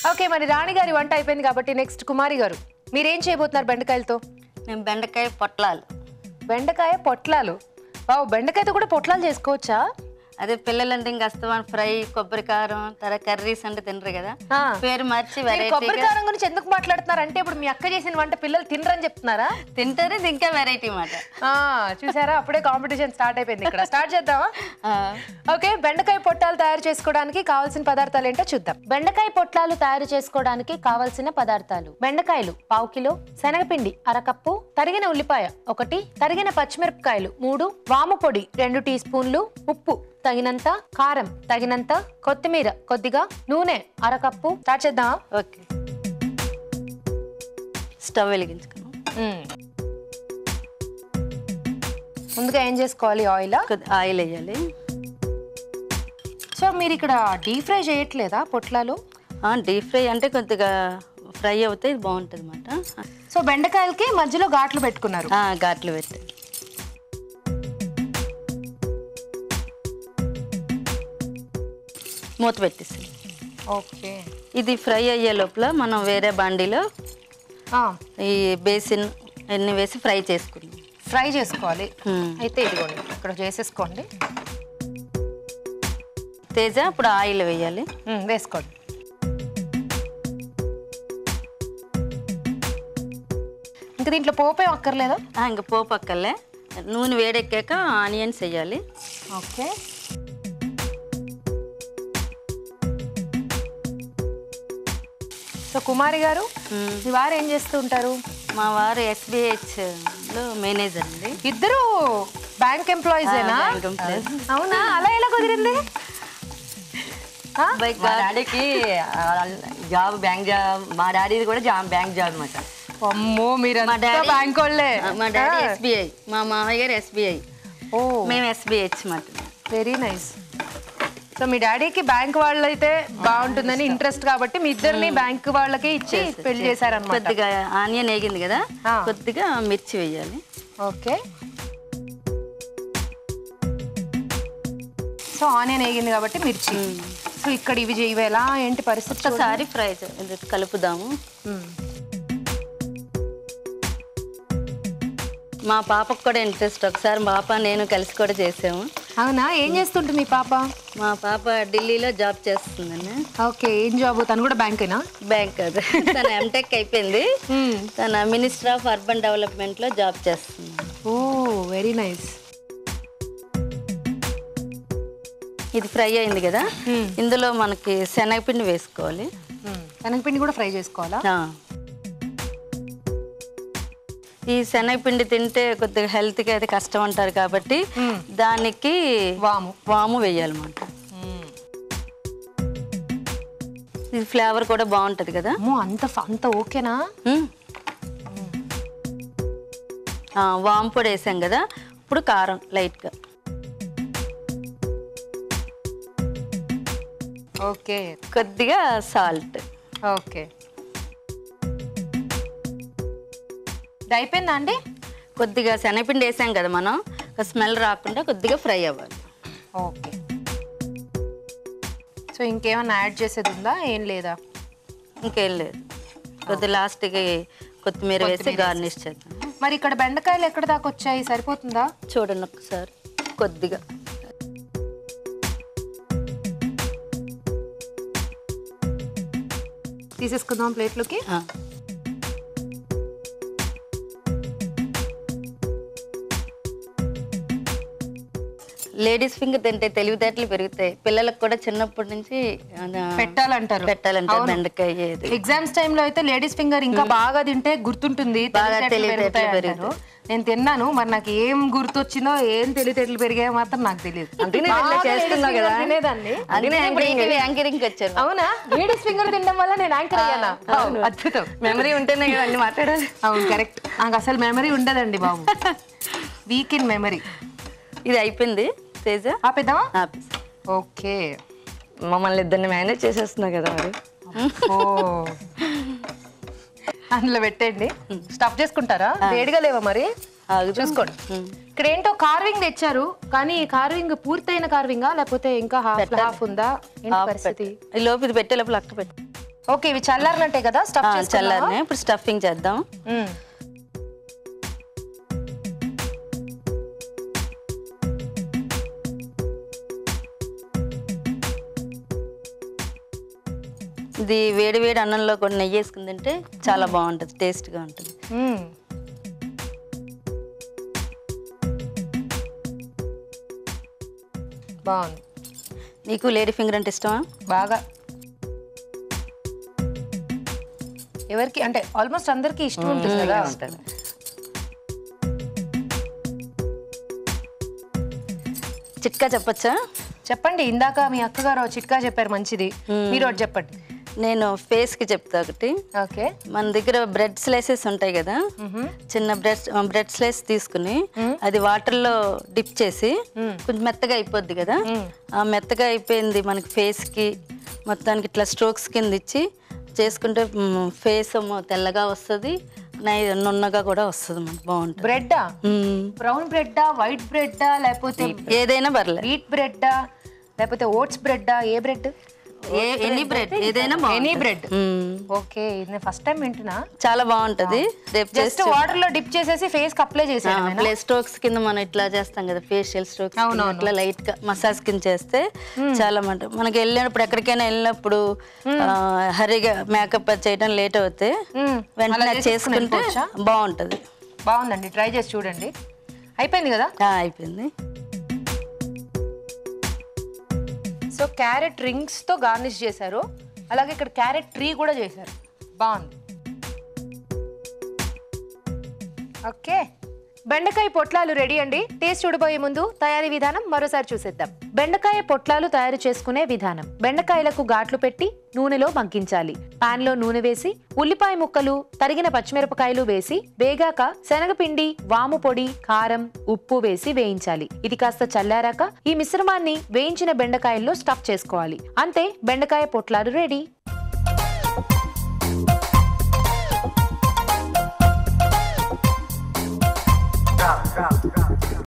Okay మరి రాణి గారి వంట అయిపోయింది కాబట్టి నెక్స్ట్ కుమారి గారు మీరేం చేయబోతున్నారు బెండకాయలతో మేము బెండకాయ పొట్లాలు బెండకాయ పొట్లాలు వావ్ బెండకాయతో కూడా పొట్లాలు చేసుకోవచ్చా అదే పిల్లలంటే ఇంకా అస్తమాన్ ఫ్రై కొబ్బరి కారం తర్వాత కర్రీస్ అంటే తినరు కదా ఆ. పేరు మార్చి మీరు కొబ్బరి వెరైటీగా కారం గురించి ఎందుకు మాట్లాడుతున్నారు అంటే ఇప్పుడు మీ అక్క చేసిన వంట పిల్లలు తినరని చెప్తున్నారా తింటారు ఇది ఇంకా వెరైటీ మాట ఆ, చూసారా అప్పుడే కాంపిటీషన్ స్టార్ట్ అయిపోయింది ఇక్కడ స్టార్ట్ చేద్దామా ఆ. ఓకే బెండకాయ పొట్టాలు తయారు చేసుకోవడానికి కావాల్సిన పదార్థాలు ఏంటో చూద్దాం బెండకాయ పొట్లాలు తయారు చేసుకోవడానికి కావాల్సిన పదార్థాలు బెండకాయలు పావు కిలో శనగపిండి అరకప్పు తరిగిన ఉల్లిపాయ ఒకటి తరిగిన పచ్చిమిరపకాయలు మూడు వాము పొడి రెండు టీ స్పూన్లు ఉప్పు తగినంత కారం తగినంత కొత్తిమీర కొద్దిగా నూనె అరకప్పు స్టార్ట్ చేద్దామా ఓకే స్టవ్ వెలిగించుకున్నాం ముందుగా ఏం చేసుకోవాలి ఆయిల్ కొద్ది ఆయిల్ వేయాలి సో మీరు ఇక్కడ డీప్ ఫ్రై చేయట్లేదా పొట్లాలు డీప్ ఫ్రై అంటే కొద్దిగా ఫ్రై అవుతే ఇది బాగుంటుంది అనమాట సో బెండకాయలకి మధ్యలో ఘాట్లు పెట్టుకున్నారు ఘాట్లు పెట్టి మూత పెట్టేసి ఓకే ఇది ఫ్రై అయ్యే లోపల మనం వేరే బండిలో ఈ బేసిన్ అన్ని వేసి ఫ్రై చేసుకుందాం ఫ్రై చేసుకోవాలి Hmm. అయితే ఇదిగోండి ఇక్కడ చేసేసుకోండి తేజ ఇప్పుడు ఆయిల్ వేయాలి మ్మ్, వేసుకోండి ఇంకా దీంట్లో పోపే అక్కర్లేదా ఆ, ఇంకా పోపు అక్కర్లే నూనె వేడెక్కాక ఆనియన్స్ వేయాలి ఓకే సో కుమారి గారు మ్మ్. మీ వారు ఏం చేస్తూ ఉంటారు మా వారు ఎస్బిహెచ్ లో మేనేజర్ అండి ఇద్దరు బ్యాంక్ ఎంప్లాయీసేనా ఆ, bank employees. అవునా అలా ఎలా కుదిరింది ఆ? బై మా గాడ్. డాడీకి ఆ, జాబ్ బ్యాంక్ జాబ్ మా డాడీది కూడా జాబ్ బ్యాంక్ జాబ్ అనమాట అమ్మో మీరు మా డాడీ బ్యాంక్ వాళ్ళే ఆ, మా డాడీ ఎస్బీఐ మా మామయ్య గారు ఎస్బీఐ ఓ మేము ఎస్బిహెచ్ మాట వెరీ నైస్ సో మీ డాడీకి బ్యాంక్ వాళ్ళైతే బాగుంటుందని ఇంట్రెస్ట్ కాబట్టి మీ ఇద్దరిని బ్యాంక్ వాళ్ళకి ఇచ్చి పెళ్లి చేశారనమాట కొద్దిగా ఆనియన్ వేగింది కదా ఆ. కొద్దిగా మిర్చి వేయాలి ఓకే సో ఆనియన్ వేగింది కాబట్టి మిర్చి సో ఇక్కడ ఇవి చే- ఇవి ఎలా ఏంటి పరిస్థితి చూడండి. ఒకసారి ఫ్రై చే- ఇది కలుపుదాము మ్మ్. మా పాపకు కూడా ఇంట్రెస్ట్ ఒకసారి మా పాప నేను కలిసి కూడా చేసాము అవునా ఏం చేస్తుంటుంది మీ పాప మా పాప ఢిల్లీలో జాబ్ చేస్తుందండి ఓకే ఏం జాబ్ తను కూడా బ్యాంకేనా బ్యాంక్ అది తన ఎంటెక్ అయిపోయింది మ్మ్. తన మినిస్టర్ ఆఫ్ అర్బన్ డెవలప్మెంట్లో జాబ్ చేస్తుంది ఓ వెరీ నైస్ ఇది ఫ్రై అయింది కదా ఇందులో మనకి శనగపిండి వేసుకోవాలి శనగపిండి కూడా ఫ్రై చేసుకోవాలా ఆ. ఈ శనగపిండి తింటే కొద్దిగా హెల్త్కి అయితే కష్టం అంటారు కాబట్టి దానికి వాము వాము వేయాలన్నమాట ఇది ఫ్లేవర్ కూడా బాగుంటుంది కదా అమ్మో అంత ఫ- అంత ఓకేనా మ్మ్. ఆ, వాము పొడి వేసాం కదా ఇప్పుడు కారం లైట్గా ఓకే కొద్దిగా సాల్ట్ ఓకే ఇది అయిపోయిందా అండి కొద్దిగా శనగపిండి వేసాం కదా మనం స్మెల్ రాకుండా కొద్దిగా ఫ్రై అవ్వాలి ఓకే సో ఇంకేమైనా యాడ్ చేసేది ఉందా ఏం లేదా ఇంకేం లేదు కొద్ది లాస్ట్కి కొత్తిమీర వేసి కొత్తిమీర గార్నిష్ చేద్దాం మరి ఇక్కడ బెండకాయలు ఎక్కడ దాకా వచ్చాయి సరిపోతుందా చూడండి ఒకసారి కొద్దిగా తీసేసుకుందాం ప్లేట్లోకి ఆ. లేడీస్ ఫింగర్ తింటే తెలివితేటలు పెరుగుతాయి పిల్లలకు కూడా చిన్నప్పటి నుంచి ఆ, పెట్టాలంటారు పెట్టాలంటే అవును. బెండకాయ ఇది. ఎగ్జామ్స్ టైంలో అయితే లేడీస్ ఫింగర్ ఇంకా బాగా తింటే గుర్తుంటుంది బాగా తెలివితేటలు తెలివితేటలు పెరుగుతాయి అంటారు. నేను తిన్నాను మరి నాకు ఏం గుర్తొచ్చిందో ఏం తెలివితేటలు పెరిగాయో మాత్రం నాకు తెలియదు అందుకనే ఇట్లా చేస్తున్నావు కదా. తినేదాన్ని అందుకనే ఇప్పుడు ఈటీవీ యాంకరింగ్ వచ్చారు అవునా లేడీస్ ఫింగర్ తినడం వల్ల నేను యాంకర్ అయ్యానా అవును, అద్భుతం మెమరీ ఉంటేనే కదా అన్ని మాట్లాడాలి అవును కరెక్ట్ నాకు అసలు మెమరీ ఉండదండి బాబు వీక్ ఇన్ మెమరీ ఇది అయిపోయింది తేజ ఆపేద్దామా ఆపేసి. ఓకే మమ్మల్ని ఇద్దరిని మేనేజ్ చేసేస్తున్నావు కదా మరి ఓ అందులో పెట్టండి స్టఫ్ చేసుకుంటారా వేడిగా లేవా మరి ఆగుదాం. చూసుకోండి ఉమ్. ఇక్కడ ఏంటో కార్వింగ్ తెచ్చారు కానీ ఈ కార్వింగ్ పూర్తయిన కార్వింగా లేకపోతే ఇంకా హాఫ్ హాఫ్ ఉందా ఏంటి ఆఫ్ పరిస్థితి పెట్టు. ఈ లోపు ఇది పెట్టే లోపల అక్క పెట్టు ఓకే ఇవి చల్లారినట్టే కదా స్టఫ్ చేసుకున్నావా? చల్లారనే ఇప్పుడు స్టఫింగ్ చేద్దాం మ్మ్. ఇది వేడి వేడి అన్నంలో కూడా నెయ్యి వేసుకుని తింటే చాలా బాగుంటుంది టేస్ట్గా ఉంటుంది మ్మ్. బాగుంది నీకు లేడీ ఫింగర్ అంటే ఇష్టమా బాగా ఎవరికి అంటే ఆల్మోస్ట్ అందరికి ఇష్టం ఉంటుంది కదా చిట్కా చెప్పచ్చా చెప్పండి ఇందాక మీ అక్కగారు ఓ చిట్కా చెప్పారు మంచిది మీరు ఒకటి చెప్పండి నేను ఫేస్కి చెప్తా ఒకటి ఓకే మన దగ్గర బ్రెడ్ స్లైసెస్ ఉంటాయి కదా చిన్న బ్రెడ్ బ్రెడ్ స్లైస్ తీసుకుని అది వాటర్లో డిప్ చేసి కొంచెం మెత్తగా అయిపోద్ది కదా ఆ మెత్తగా అయిపోయింది మనకి ఫేస్కి మొత్తానికి ఇట్లా స్ట్రోక్స్ కింద ఇచ్చి చేసుకుంటే ఫేస్ తెల్లగా వస్తుంది నై నున్నగా కూడా వస్తుంది మనకు బాగుంటుంది బ్రెడ్ మ్మ్. బ్రౌన్ బ్రెడ్డా వైట్ బ్రెడ్డా లేకపోతే ఏదైనా పర్లేదు వీట్ బ్రెడ్డా లేకపోతే ఓట్స్ బ్రెడ్డా a bread a any bread ఏదైనా ఎనీ బ్రెడ్ మ్మ్. ఓకే ఇది నేను ఫస్ట్ టైం వింటున్నా చాలా బాగుంటది రేపు జస్ట్ వాటర్ లో డిప్ చేసేసి ఫేస్ కి అప్లై చేసాను ప్లే స్ట్రోక్స్ కింద మనం ఇట్లా చేస్తాం కదా ఫేషియల్ స్ట్రోక్స్ ఇట్లా లైట్ గా మసాజ్ కింద చేస్తే చాలా మంట మనకి వెళ్ళినప్పుడు ఎక్కడికైనా వెళ్ళినప్పుడు ఆ, హరిగా మేకప్ చేయడం లేట్ అవుతే మ్మ్. వెంటనే అలా అది చేసేసుకుని చేసుకుంటే వెళ్ళిపోవచ్చా? బాగుంటది బాగుందండి ట్రై చేసి చూడండి అయిపోయింది కదా ఆ, అయిపోయింది సో క్యారెట్ రింగ్స్ తో గార్నిష్ చేశారు అలాగే ఇక్కడ క్యారెట్ ట్రీ కూడా చేశారు బాగుంది ఓకే బెండకాయ పొట్లాలు రెడీ అండి టేస్ట్ చూడబోయే ముందు తయారీ విధానం మరోసారి చూసేద్దాం బెండకాయ పొట్లాలు తయారు చేసుకునే విధానం బెండకాయలకు ఘాట్లు పెట్టి నూనెలో మగ్గించాలి పాన్ లో నూనె వేసి ఉల్లిపాయ ముక్కలు తరిగిన పచ్చిమిరపకాయలు వేసి వేగాక శనగపిండి వాము పొడి కారం ఉప్పు వేసి వేయించాలి ఇది కాస్త చల్లారాక ఈ మిశ్రమాన్ని వేయించిన బెండకాయల్లో స్టఫ్ చేసుకోవాలి అంతే బెండకాయ పొట్లాలు రెడీ